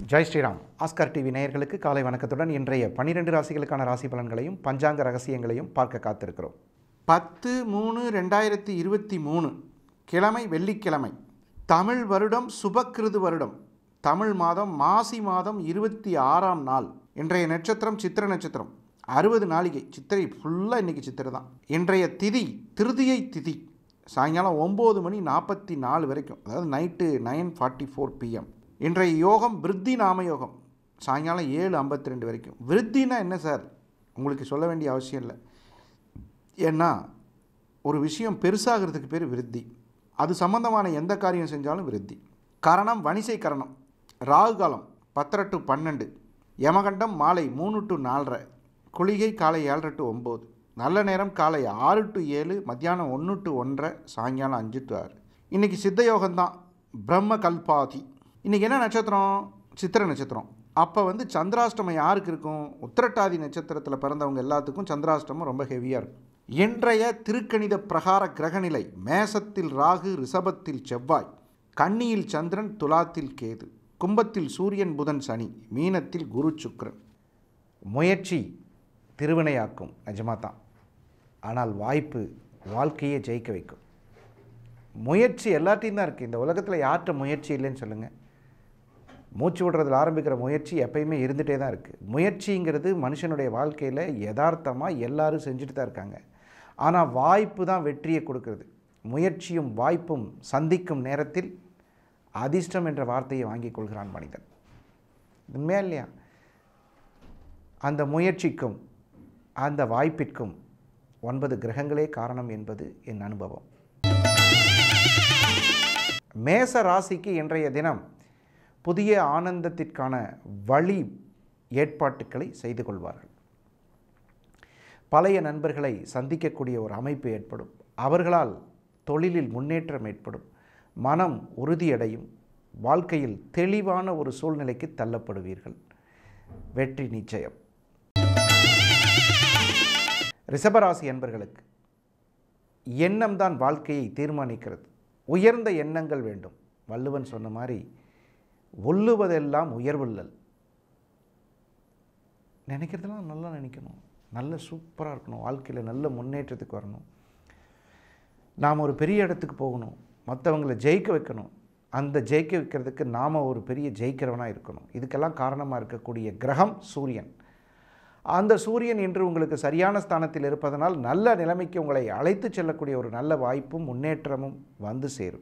Jai Sriram Oscar TV நேயர்களுக்கு காலை வணக்கத்துடன் இன்றைய பன்னிரெண்டு ராசிகளுக்கான ராசி பலன்களையும் பஞ்சாங்க ரகசியங்களையும் பார்க்க காத்திருக்கிறோம் பத்து மூணு ரெண்டாயிரத்தி இருபத்தி மூணு கிழமை வெள்ளிக்கிழமை தமிழ் வருடம் சுபக்கிருது வருடம் தமிழ் மாதம் மாசி மாதம் இருபத்தி ஆறாம் நாள் இன்றைய நட்சத்திரம் சித்திர நட்சத்திரம் அறுபது நாளிகை சித்திரை ஃபுல்லாக இன்றைக்கி சித்திரை தான் இன்றைய திதி திருதியை திதி சாயங்காலம் ஒம்பது மணி நாற்பத்தி நாலு வரைக்கும் அதாவது night nine forty four PM இன்றைய யோகம் விருத்தி நாம யோகம் சாயங்காலம் ஏழு ஐம்பத்தி ரெண்டு வரைக்கும் விருத்தினா என்ன சார் உங்களுக்கு சொல்ல வேண்டிய அவசியம் இல்லை ஏன்னா ஒரு விஷயம் பெருசாகிறதுக்கு பேர் விருத்தி அது சம்பந்தமான எந்த காரியம் செஞ்சாலும் விருத்தி கரணம் வணிசை கரணம் ராகு காலம் பத்தரை டு பன்னெண்டு யமகண்டம் மாலை மூணு டு நாலரை குளிகை காலை ஏழரை டு ஒம்பது நல்ல நேரம் காலை ஆறு டு ஏழு மத்தியானம் ஒன்று டு ஒன்றரை சாயங்காலம் அஞ்சு டு ஆறு இன்றைக்கி சித்த யோகம்தான் பிரம்ம கல்பாதி இன்றைக்கி என்ன நட்சத்திரம் சித்திர நட்சத்திரம் அப்போ வந்து சந்திராஷ்டமம் யாருக்கு இருக்கும் உத்திரட்டாதி நட்சத்திரத்தில் பிறந்தவங்க எல்லாத்துக்கும் சந்திராஷ்டமம் ரொம்ப ஹெவியாக இருக்கும் இன்றைய திருக்கணித பிரகார கிரகநிலை மேசத்தில் ராகு ரிஷபத்தில் செவ்வாய் கன்னியில் சந்திரன் துலாத்தில் கேது கும்பத்தில் சூரியன் புதன் சனி மீனத்தில் குரு சுக்கிரன் முயற்சி திருவினையாக்கும் நிஜமாக தான் ஆனால் வாய்ப்பு வாழ்க்கையை ஜெயிக்க வைக்கும் முயற்சி எல்லாத்தையும் தான் இருக்குது இந்த உலகத்தில் யார்கிட்ட முயற்சி இல்லைன்னு சொல்லுங்கள் மூச்சு விடுறதுல ஆரம்பிக்கிற முயற்சி எப்பயுமே இருந்துகிட்டே தான் இருக்குது முயற்சிங்கிறது மனுஷனுடைய வாழ்க்கையில் யதார்த்தமாக எல்லாரும் செஞ்சுட்டு தான் இருக்காங்க ஆனால் வாய்ப்பு தான் வெற்றியை கொடுக்கறது முயற்சியும் வாய்ப்பும் சந்திக்கும் நேரத்தில் அதிர்ஷ்டம் என்ற வார்த்தையை வாங்கிக் கொள்கிறான் மனிதன் உண்மையா இல்லையா அந்த முயற்சிக்கும் அந்த வாய்ப்பிற்கும் ஒன்பது கிரகங்களே காரணம் என்பது என் அனுபவம் மேச ராசிக்கு இன்றைய தினம் புதிய ஆனந்தத்திற்கான வழி ஏற்பாட்டுக்களை செய்து கொள்வார்கள் பழைய நண்பர்களை சந்திக்கக்கூடிய ஒரு அமைப்பு ஏற்படும் அவர்களால் தொழிலில் முன்னேற்றம் ஏற்படும் மனம் உறுதியடையும் வாழ்க்கையில் தெளிவான ஒரு சூழ்நிலைக்கு தள்ளப்படுவீர்கள் வெற்றி நிச்சயம் ரிஷபராசி என்பர்களுக்கு எண்ணம் தான் வாழ்க்கையை தீர்மானிக்கிறது உயர்ந்த எண்ணங்கள் வேண்டும் வள்ளுவன் சொன்ன மாதிரி ஒல்லுவதெல்லாம் உயர்வுள்ளல் நினைக்கிறதெல்லாம் நல்லா நினைக்கணும் நல்ல சூப்பராக இருக்கணும் வாழ்க்கையில் நல்ல முன்னேற்றத்துக்கு வரணும் நாம் ஒரு பெரிய இடத்துக்கு போகணும் மற்றவங்களை ஜெயிக்க வைக்கணும் அந்த ஜெயிக்க வைக்கிறதுக்கு நாம் ஒரு பெரிய ஜெயிக்கிறவனாக இருக்கணும் இதுக்கெல்லாம் காரணமாக இருக்கக்கூடிய கிரகம் சூரியன் அந்த சூரியன் இன்று உங்களுக்கு சரியான ஸ்தானத்தில் இருப்பதனால் நல்ல நிலைமைக்கு உங்களை அழைத்து செல்லக்கூடிய ஒரு நல்ல வாய்ப்பும் முன்னேற்றமும் வந்து சேரும்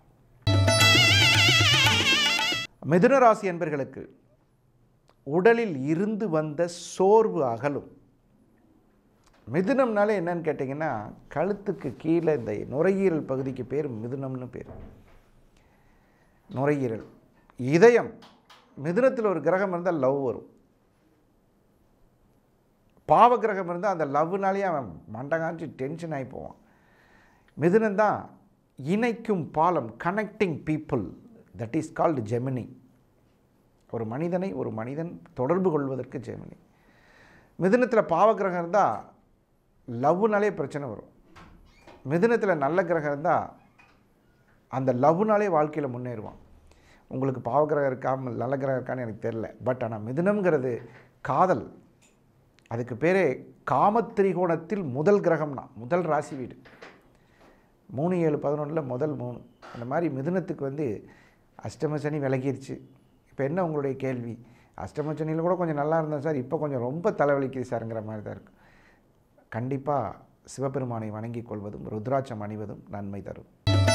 மிதுன ராசி என்பர்களுக்கு உடலில் இருந்து வந்த சோர்வு அகலும் மிதுனம்னாலே என்னன்னு கேட்டிங்கன்னா கழுத்துக்கு கீழே இந்த நுரையீரல் பகுதிக்கு பேர் மிதுனம்னு பேர் நுரையீரல் இதயம் மிதுனத்தில் ஒரு கிரகம் இருந்தால் லவ் வரும் பாவ கிரகம் இருந்தால் அந்த லவ்னாலேயே அவன் மண்டகாஞ்சி டென்ஷன் ஆகி போவான் மிதுனம் தான் இணைக்கும் பாலம் connecting people that is called Gemini ஒரு மனிதனை ஒரு மனிதன் தொடர்பு கொள்வதற்கு ஜெமினி மிதுனத்தில் பாவ கிரகம் இருந்தால் லவ்னாலே பிரச்சனை வரும் மிதுனத்தில் நல்ல கிரகம் இருந்தால் அந்த லவ்னாலே வாழ்க்கையில் முன்னேறுவான் உங்களுக்கு பாவ கிரகம் இருக்காம நல்ல கிரகம் இருக்கான்னு எனக்கு தெரில பட் ஆனால் மிதுனம்ங்கிறது காதல் அதுக்கு பேரே காமத்திரிகோணத்தில் முதல் கிரகம்னா முதல் ராசி வீடு மூணு ஏழு பதினொன்றில் முதல் மூணு அந்த மாதிரி மிதுனத்துக்கு வந்து அஷ்டம சனி விலகிருச்சு இப்போ என்ன உங்களுடைய கேள்வி அஷ்டம சனியில் கூட கொஞ்சம் நல்லா இருந்தேன் சார் இப்போ கொஞ்சம் ரொம்ப தலைவலிக்குது சாருங்கிற மாதிரி தான் இருக்கும் கண்டிப்பாக சிவபெருமானை வணங்கிக் கொள்வதும் ருத்ராட்சம் அணிவதும் நன்மை தரும்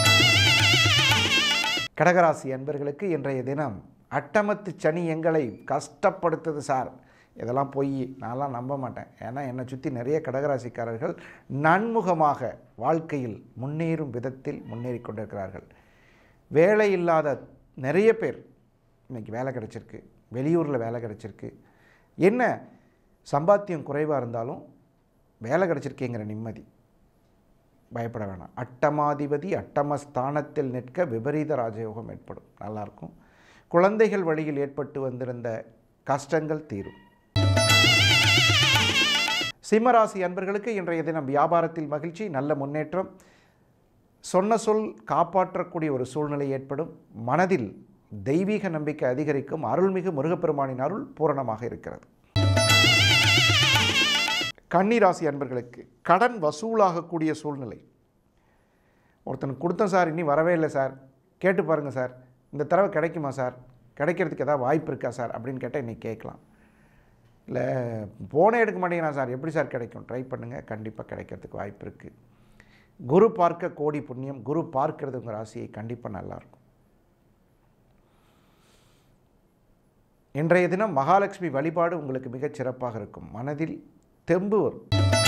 கடகராசி அன்பர்களுக்கு இன்றைய தினம் அட்டமத்து சனி எங்களை கஷ்டப்படுத்துது சார் இதெல்லாம் பொய் நான்லாம் நம்ப மாட்டேன் ஏன்னா என்னை சுற்றி நிறைய கடகராசிக்காரர்கள் நன்முகமாக வாழ்க்கையில் முன்னேறும் விதத்தில் முன்னேறி கொண்டிருக்கிறார்கள் வேலை இல்லாத நிறைய பேர் இன்றைக்கி வேலை கிடச்சிருக்கு வெளியூரில் வேலை கிடச்சிருக்கு என்ன சம்பாத்தியம் குறைவாக இருந்தாலும் வேலை கிடச்சிருக்கேங்கிற நிம்மதி பயப்பட வேணாம் அட்டமாதிபதி அட்டமஸ்தானத்தில் நிற்க விபரீத ராஜயோகம் ஏற்படும் நல்லாயிருக்கும் குழந்தைகள் வழியில் ஏற்பட்டு வந்திருந்த கஷ்டங்கள் தீரும் சிம்மராசி அன்பர்களுக்கு இன்றைய தினம் வியாபாரத்தில் மகிழ்ச்சி நல்ல முன்னேற்றம் சொன்ன சொல் காப்பாற்றக்கூடிய ஒரு சூழ்நிலை ஏற்படும் மனதில் தெய்வீக நம்பிக்கை அதிகரிக்கும் அருள்மிகு முருகப்பெருமானின் அருள் பூரணமாக இருக்கிறது கன்னிராசி அன்பர்களுக்கு கடன் வசூலாகக்கூடிய சூழ்நிலை ஒருத்தனுக்கு கொடுத்தேன் சார் இன்னி வரவே இல்லை சார் கேட்டு பாருங்கள் சார் இந்த தடவை கிடைக்குமா சார் கிடைக்கிறதுக்கு ஏதாவது வாய்ப்பு இருக்கா சார் அப்படின்னு கேட்டால் இன்றைக்கி கேட்கலாம் இல்லை போனே எடுக்க மாட்டேங்கிறான் சார் எப்படி சார் கிடைக்கும் ட்ரை பண்ணுங்கள் கண்டிப்பாக கிடைக்கிறதுக்கு வாய்ப்பு இருக்குது குரு பார்க்க கோடி புண்ணியம் குரு பார்க்கறது உங்கள் ராசியை கண்டிப்பாக நல்லாயிருக்கும் இன்றைய தினம் மகாலட்சுமி வழிபாடு உங்களுக்கு மிகச் சிறப்பாக இருக்கும் மனதில் தெம்பு வரும்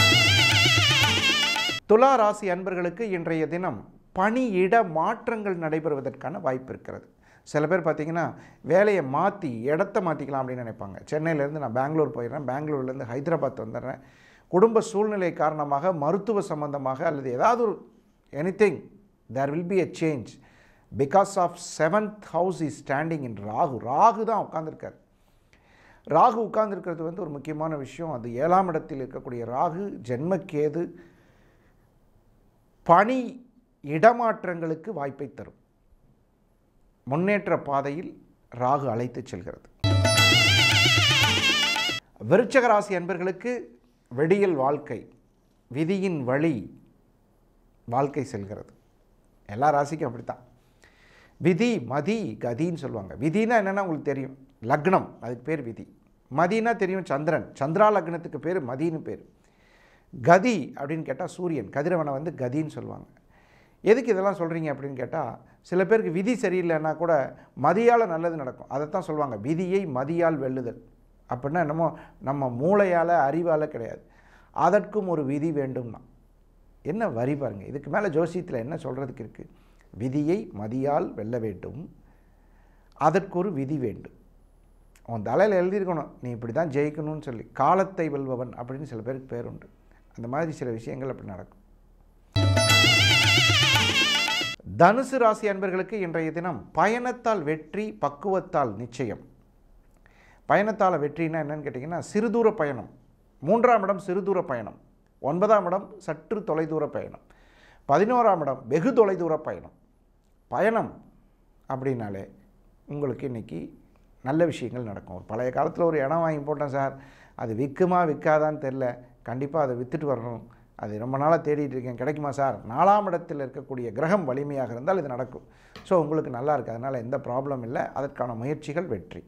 துலா ராசி அன்பர்களுக்கு இன்றைய தினம் பணியிட மாற்றங்கள் நடைபெறுவதற்கான வாய்ப்பு இருக்கிறது சில பேர் பார்த்தீங்கன்னா வேலையை மாற்றி இடத்த மாற்றிக்கலாம் அப்படின்னு நினைப்பாங்க சென்னையிலேருந்து நான் பெங்களூர் போயிடுறேன் பெங்களூர்லேருந்து ஹைதராபாத் வந்துடுறேன் குடும்ப சூழ்நிலை காரணமாக மருத்துவ சம்பந்தமாக அல்லது ஏதாவது ஒரு anything there will be a change because of seventh house is standing in Rahu Rahu தான் உட்காந்துருக்கார் ராகு உட்கார்ந்துருக்கிறது வந்து ஒரு முக்கியமான விஷயம் அது ஏழாம் இடத்தில் இருக்கக்கூடிய ராகு ஜென்மக்கேது பணி இடமாற்றங்களுக்கு வாய்ப்பை தரும் முன்னேற்ற பாதையில் ராகு அழைத்து செல்கிறது விருச்சக ராசி அன்பர்களுக்கு வெடியல் வாழ்க்கை விதியின் வழி வாழ்க்கை செல்கிறது எல்லா ராசிக்கும் அப்படித்தான் விதி மதி கதின்னு சொல்லுவாங்க விதினா என்னென்னா உங்களுக்கு தெரியும் லக்னம் அதுக்கு பேர் விதி மதினா தெரியும் சந்திரன் சந்திரா லக்னத்துக்கு பேர் மதின்னு பேர் கதி அப்படின்னு கேட்டால் சூரியன் கதிரவனை வந்து கதின்னு சொல்லுவாங்க எதுக்கு இதெல்லாம் சொல்கிறீங்க அப்படின்னு கேட்டால் சில பேருக்கு விதி சரியில்லைன்னா கூட மதியால் நல்லது நடக்கும் அதைத்தான் சொல்லுவாங்க விதியை மதியால் வெல்லுதல் அப்படின்னா என்னமோ நம்ம மூளையால் அறிவால் கிடையாது அதற்கும் ஒரு விதி வேண்டும்னா என்ன வரி பாருங்க இதுக்கு மேலே ஜோசியத்தில் என்ன சொல்கிறதுக்கு இருக்குது விதியை மதியால் வெல்ல வேண்டும் அதற்கு ஒரு விதி வேண்டும் உன் தலையில் எழுதியிருக்கணும் நீ இப்படி தான் ஜெயிக்கணும்னு சொல்லி காலத்தை வெல்பவன் அப்படின்னு சில பேருக்கு பேர் உண்டு அந்த மாதிரி சில விஷயங்கள் அப்படி நடக்கும் தனுசு ராசி அன்பர்களுக்கு இன்றைய தினம் பயணத்தால் வெற்றி பக்குவத்தால் நிச்சயம் பயணத்தால் வெற்றினா என்னன்னு கேட்டிங்கன்னா சிறுதூர பயணம் மூன்றாம் இடம் சிறுதூர பயணம் ஒன்பதாம் இடம் சற்று தொலைதூர பயணம் பதினோராம் இடம் வெகு தொலைதூர பயணம் பயணம் அப்படின்னாலே உங்களுக்கு இன்றைக்கி நல்ல விஷயங்கள் நடக்கும் ஒரு பழைய காலத்தில் ஒரு இடம் வாங்கி போட்டேன் சார் அது விற்குமா விற்காதான்னு தெரில கண்டிப்பாக அதை விற்றுட்டு வரணும் அது ரொம்ப நாளாக தேடிட்டு இருக்கேன் கிடைக்குமா சார் நாலாம் இடத்தில் இருக்கக்கூடிய கிரகம் வலிமையாக இருந்தால் இது நடக்கும் ஸோ உங்களுக்கு நல்லா இருக்குது அதனால் எந்த ப்ராப்ளம் இல்லை அதற்கான முயற்சிகள் வெற்றி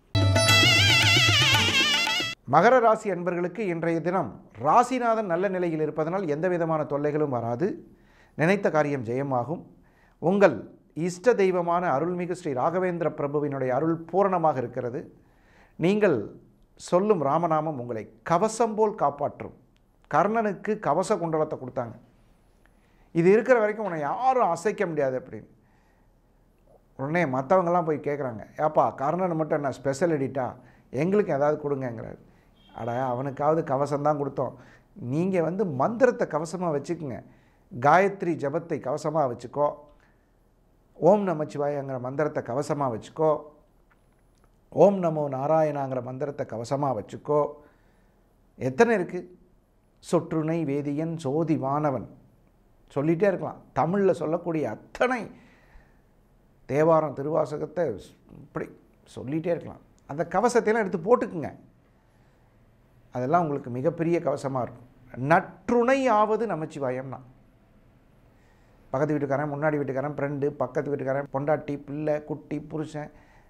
மகர ராசி அன்பர்களுக்கு இன்றைய தினம் ராசிநாதன் நல்ல நிலையில் இருப்பதனால் எந்த விதமான தொல்லைகளும் வராது நினைத்த காரியம் ஜெயமாகும் உங்கள் இஷ்ட தெய்வமான அருள்மிகு ஸ்ரீ ராகவேந்திர பிரபுவினுடைய அருள் பூரணமாக இருக்கிறது நீங்கள் சொல்லும் ராமநாமம் உங்களை கவசம் போல் காப்பாற்றும் கர்ணனுக்கு கவச குண்டலத்தை கொடுத்தாங்க இது இருக்கிற வரைக்கும் உன்னை யாரும் அசைக்க முடியாது அப்படின்னு உடனே மற்றவங்கெல்லாம் போய் கேட்குறாங்க ஏப்பா கர்ணன் மட்டும் என்ன ஸ்பெஷல் எடிட்டா எங்களுக்கு ஏதாவது கொடுங்கங்கிறாரு அட அவனுக்காவது கவசம் தான் கொடுத்தோம் நீங்கள் வந்து மந்திரத்தை கவசமாக வச்சுக்கோங்க காயத்ரி ஜபத்தை கவசமாக வச்சுக்கோ ஓம் நமச்சிவாயங்கிற மந்திரத்தை கவசமாக வச்சுக்கோ ஓம் நமோ நாராயணாங்கிற மந்திரத்தை கவசமாக வச்சுக்கோ எத்தனை இருக்குது சொற்றுணை வேதியன் சோதி வானவன் சொல்லிகிட்டே இருக்கலாம் தமிழில் சொல்லக்கூடிய அத்தனை தேவாரம் திருவாசகத்தை இப்படி சொல்லிகிட்டே இருக்கலாம் அந்த கவசத்தையெல்லாம் எடுத்து போட்டுக்குங்க அதெல்லாம் உங்களுக்கு மிகப்பெரிய கவசமாக இருக்கும் நற்றுணை ஆவது நமச்சிவாயம்னா பக்கத்து வீட்டுக்காரன் முன்னாடி வீட்டுக்காரன் ஃப்ரெண்டு பக்கத்து வீட்டுக்காரன் பொண்டாட்டி பிள்ளை குட்டி புருஷன்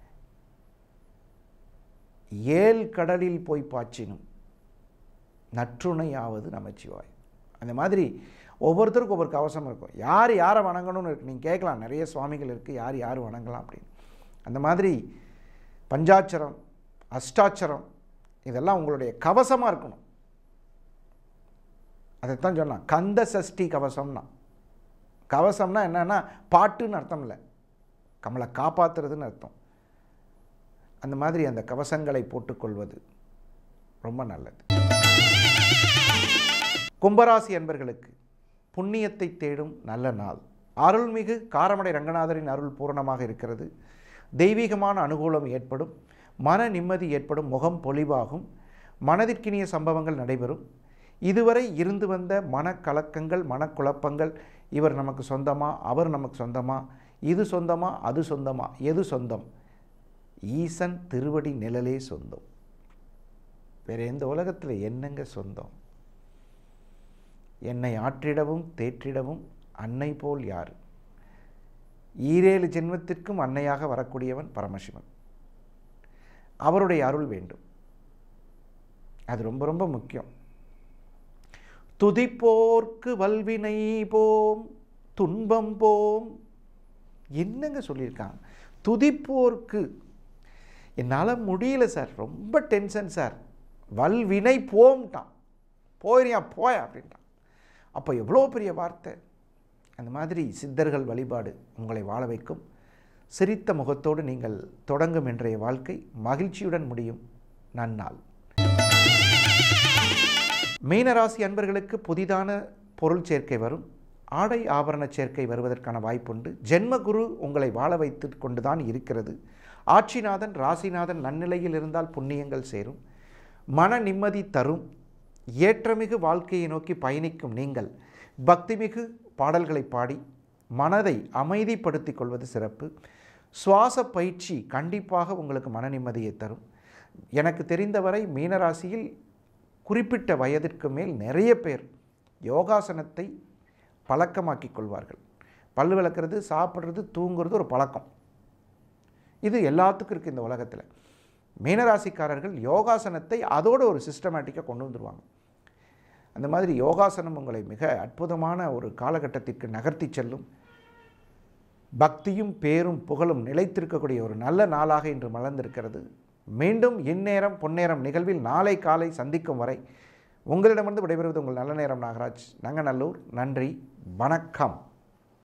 ஏழ் கடலில் போய் பாய்ச்சினும் நற்றுணையாவது நமச்சிவாய் அந்த மாதிரி ஒவ்வொருத்தருக்கும் ஒவ்வொரு கவசம் இருக்கும் யார் யாரை வணங்கணும்னு இருக்குது நீங்கள் கேட்கலாம் நிறைய சுவாமிகள் இருக்குது யார் யார் வணங்கலாம் அப்படின்னு அந்த மாதிரி பஞ்சாட்சரம் அஷ்டாட்சரம் இதெல்லாம் உங்களுடைய கவசமாக இருக்கணும் அதைத்தான் சொன்னான் கந்த சஷ்டி கவசம்னா கவசம்னா என்னன்னா பாட்டுன்னு அர்த்தம் இல்லை நம்மளை காப்பாற்றுறதுன்னு அர்த்தம் அந்த மாதிரி அந்த கவசங்களை போட்டுக்கொள்வது ரொம்ப நல்லது கும்பராசி அன்பர்களுக்கு புண்ணியத்தை தேடும் நல்ல நாள் அருள்மிகு காரமடை ரங்கநாதரின் அருள் பூரணமாக இருக்கிறது தெய்வீகமான அனுகூலம் ஏற்படும் மன நிம்மதி ஏற்படும் முகம் பொலிவாகும் மனதிற்கினிய சம்பவங்கள் நடைபெறும் இதுவரை இருந்து வந்த மனக்கலக்கங்கள் மனக்குழப்பங்கள் இவர் நமக்கு சொந்தமா அவர் நமக்கு சொந்தமா இது சொந்தமா அது சொந்தமா எது சொந்தம் ஈசன் திருவடி நிழலே சொந்தம் வேற எந்த உலகத்தில் என்னங்க சொந்தம் என்னை ஆற்றிடவும் தேற்றிடவும் அன்னை போல் யார் ஈரேழு ஜென்மத்திற்கும் அன்னையாக வரக்கூடியவன் பரமசிவன் அவருடைய அருள் வேண்டும் அது ரொம்ப ரொம்ப முக்கியம் துதிப்போர்க்கு வல்வினை போம் துன்பம் போம் என்னங்க சொல்லியிருக்காங்க துதிப்போர்க்கு என்னால் முடியல சார் ரொம்ப டென்ஷன் சார் வல்வினை போம்ட்டான் போயிறியா போய அப்படின்ட்டான் அப்போ எவ்வளோ பெரிய வார்த்தை அந்த மாதிரி சித்தர்கள் வழிபாடு உங்களை வாழ வைக்கும் சிரித்த முகத்தோடு நீங்கள் தொடங்கும் இன்றைய வாழ்க்கை மகிழ்ச்சியுடன் முடியும் நன்னாள் மீனராசி அன்பர்களுக்கு புதிதான பொருள் சேர்க்கை வரும் ஆடை ஆபரண சேர்க்கை வருவதற்கான வாய்ப்புண்டு ஜென்மகுரு உங்களை வாழ வைத்து கொண்டுதான் இருக்கிறது ஆட்சிநாதன் ராசிநாதன் நன்னிலையில் இருந்தால் புண்ணியங்கள் சேரும் மன நிம்மதி தரும் ஏற்றமிகு வாழ்க்கையை நோக்கி பயணிக்கும் நீங்கள் பக்திமிகு பாடல்களை பாடி மனதை அமைதிப்படுத்திக் கொள்வது சிறப்பு சுவாச பயிற்சி கண்டிப்பாக உங்களுக்கு மன நிம்மதியை தரும் எனக்கு தெரிந்தவரை மீனராசியில் குறிப்பிட்ட வயதிற்கு மேல் நிறைய பேர் யோகாசனத்தை பழக்கமாக்கிக் கொள்வார்கள் பல்லு விளக்குறது சாப்பிட்றது தூங்குறது ஒரு பழக்கம் இது எல்லாத்துக்கும் இருக்குது இந்த உலகத்தில் மீனராசிக்காரர்கள் யோகாசனத்தை அதோட ஒரு சிஸ்டமேட்டிக்காக கொண்டு வந்துடுவாங்க அந்த மாதிரி யோகாசனம் உங்களை மிக அற்புதமான ஒரு காலகட்டத்திற்கு நகர்த்தி செல்லும் பக்தியும் பேரும் புகழும் நிலைத்திருக்கக்கூடிய ஒரு நல்ல நாளாக இன்று மலர்ந்திருக்கிறது மீண்டும் இந்நேரம் பொன்னேரம் நிகழ்வில் நாளை காலை சந்திக்கும் வரை உங்களிடமிருந்து விடைபெறுவது உங்கள் நல்ல நேரம் நாகராஜ் நங்கநல்லூர் நன்றி வணக்கம்